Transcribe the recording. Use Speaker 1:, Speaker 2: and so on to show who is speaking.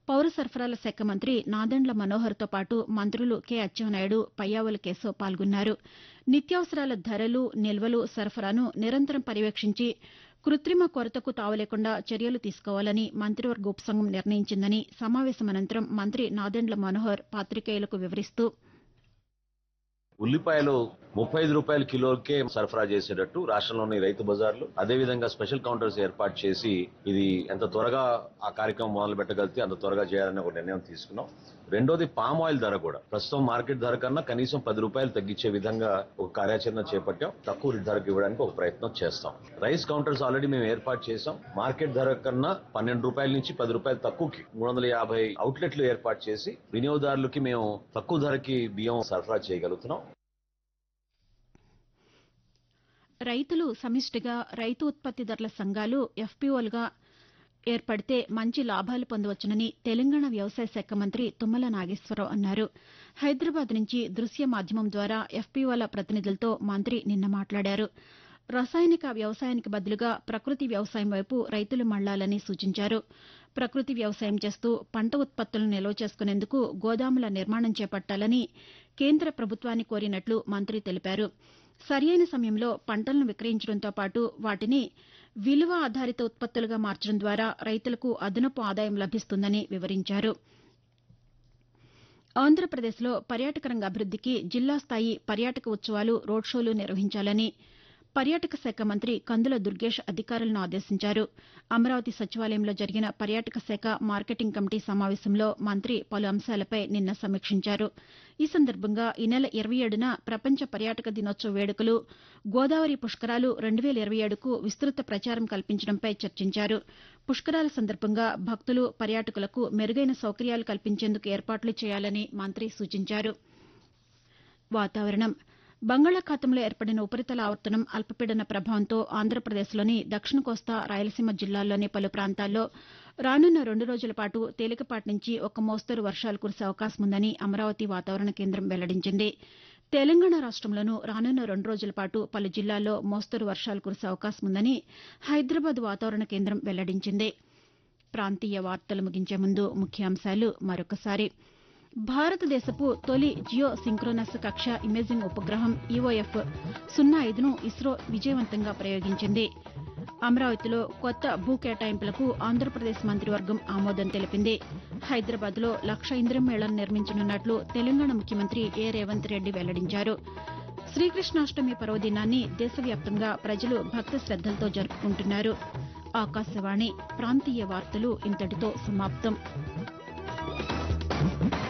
Speaker 1: పౌర సరఫరాల శాఖ మంత్రి నాదెండ్ల మనోహర్తో పాటు మంత్రులు కె అచ్చెన్నాయుడు పయ్యావుల కేశవ్ పాల్గొన్నారు నిత్యావసరాల ధరలు నిల్వలు సరఫరాను నిరంతరం పర్యవేక్షించి కృత్రిమ కొరతకు తావులేకుండా చర్యలు తీసుకోవాలని మంత్రివర్గ ఉపసంఘం నిర్ణయించిందని సమావేశం అనంతరం మంత్రి నాదెండ్ల మనోహర్ పాతికేయులకు వివరిస్తూ
Speaker 2: ఉల్లిపాయలు ముప్పై ఐదు రూపాయల కిలోకే సరఫరా చేసేటట్టు రాష్ట్రంలోని రైతు బజార్లు అదేవిధంగా స్పెషల్ కౌంటర్స్ ఏర్పాటు చేసి ఇది ఎంత త్వరగా ఆ కార్యక్రమం మొదలు పెట్టగలిగితే అంత త్వరగా చేయాలని ఒక నిర్ణయం తీసుకున్నాం రెండోది పామ్ ఆయిల్ ధర కూడా ప్రస్తుతం మార్కెట్ ధర కన్నా కనీసం పది రూపాయలు తగ్గించే విధంగా ఒక కార్యాచరణ చేపట్టాం తక్కువ ధరకు ఇవ్వడానికి ఒక ప్రయత్నం చేస్తాం రైస్ కౌంటర్స్ ఆల్రెడీ మేము ఏర్పాటు చేసాం మార్కెట్ ధర కన్నా పన్నెండు రూపాయల నుంచి పది రూపాయలు తక్కువకి మూడు వందల యాభై అవుట్లెట్లు ఏర్పాటు చేసి వినియోగదారులకి మేము తక్కువ ధరకి బియ్యం సరఫరా చేయగలుగుతున్నాం
Speaker 1: రైతులు సమిష్టిగా రైతు ఉత్పత్తిదారుల సంఘాలు ఎఫ్పీఓలుగా ఏర్పడితే మంచి లాభాలు పొందవచ్చునని తెలంగాణ వ్యవసాయ శాఖ మంత్రి తుమ్మల నాగేశ్వరరావు అన్నారు హైదరాబాద్ నుంచి దృశ్య మాధ్యమం ద్వారా ఎఫ్పీఓల ప్రతినిధులతో మంత్రి నిన్న మాట్లాడారు రసాయనిక వ్యవసాయానికి బదులుగా ప్రకృతి వ్యవసాయం వైపు రైతులు మళ్లాలని సూచించారు ప్రకృతి వ్యవసాయం చేస్తూ పంట ఉత్పత్తులను నిల్వ చేసుకునేందుకు గోదాముల నిర్మాణం చేపట్టాలని కేంద్ర ప్రభుత్వాన్ని కోరినట్లు మంత్రి తెలిపారు సరియైన సమయంలో పంటలను విక్రయించడంతో పాటు వాటిని విలువ ఆధారిత ఉత్పత్తులుగా మార్చడం ద్వారా రైతులకు అదనపు ఆదాయం లభిస్తుందని వివరించారు ఆంధ్రప్రదేశ్లో పర్యాటక రంగ అభివృద్దికి జిల్లా స్థాయి పర్యాటక ఉత్సవాలు రోడ్ షోలు నిర్వహించాలని పర్యాటక శాఖ మంత్రి కందుల దుర్గేష్ అధికారులను ఆదేశించారు అమరావతి సచివాలయంలో జరిగిన పర్యాటక శాఖ మార్కెటింగ్ కమిటీ సమావేశంలో మంత్రి పలు అంశాలపై నిన్న సమీక్షించారు ఈ సందర్భంగా ఈ నెల ఇరవై ఏడున ప్రపంచ పర్యాటక దినోత్సవ వేడుకలు గోదావరి పుష్కరాలు రెండు వేల ఇరవై ఏడుకు విస్తృత ప్రచారం కల్పించడంపై చర్చించారు పుష్కరాల సందర్భంగా భక్తులు పర్యాటకులకు మెరుగైన సౌకర్యాలు కల్పించేందుకు ఏర్పాట్లు చేయాలని మంత్రి సూచించారు వాతావరణం బంగాళాఖాతంలో ఏర్పడిన ఉపరితల ఆవర్తనం అల్పపీడన ప్రభావంతో ఆంధ్రప్రదేశ్లోని దక్షిణ కోస్తా రాయలసీమ జిల్లాల్లోని పలు ప్రాంతాల్లో రానున్న రెండు రోజుల పాటు తేలికపాటి నుంచి ఒక మోస్తరు వర్షాలు కురిసే అవకాశం ఉందని అమరావతి వాతావరణ కేంద్రం వెల్లడించింది తెలంగాణ రాష్టంలోనూ రానున్న రెండు రోజుల పాటు పలు జిల్లాల్లో మోస్తరు వర్షాలు కురిసే అవకాశం ఉందని హైదరాబాద్ వాతావరణ కేంద్రం వెల్లడించింది ప్రాంతీయ వార్తలు ముగించే ముందు ముఖ్యాంశాలు మరొకసారి భారతదేశపు తొలి జియో సింక్రోనస్ కక్ష ఇమేజింగ్ ఉపగ్రహం ఈఓఎఫ్ సున్నా ఐదును ఇస్రో విజయవంతంగా ప్రయోగించింది అమరావతిలో కొత్త భూ కేటాయింపులకు ఆంధ్రప్రదేశ్ మంత్రివర్గం ఆమోదం తెలిపింది హైదరాబాద్లో లక్ష ఇంద్రం మేళను నిర్మించనున్నట్లు తెలంగాణ ముఖ్యమంత్రి ఏ రేవంత్ రెడ్డి వెల్లడించారు శ్రీకృష్ణాష్టమి పర్వదినాన్ని దేశవ్యాప్తంగా ప్రజలు భక్తి శ్రద్దలతో జరుపుకుంటున్నారు ఆకాశవాణి ప్రాంతీయ వార్తలు ఇంతటితో సమాప్తం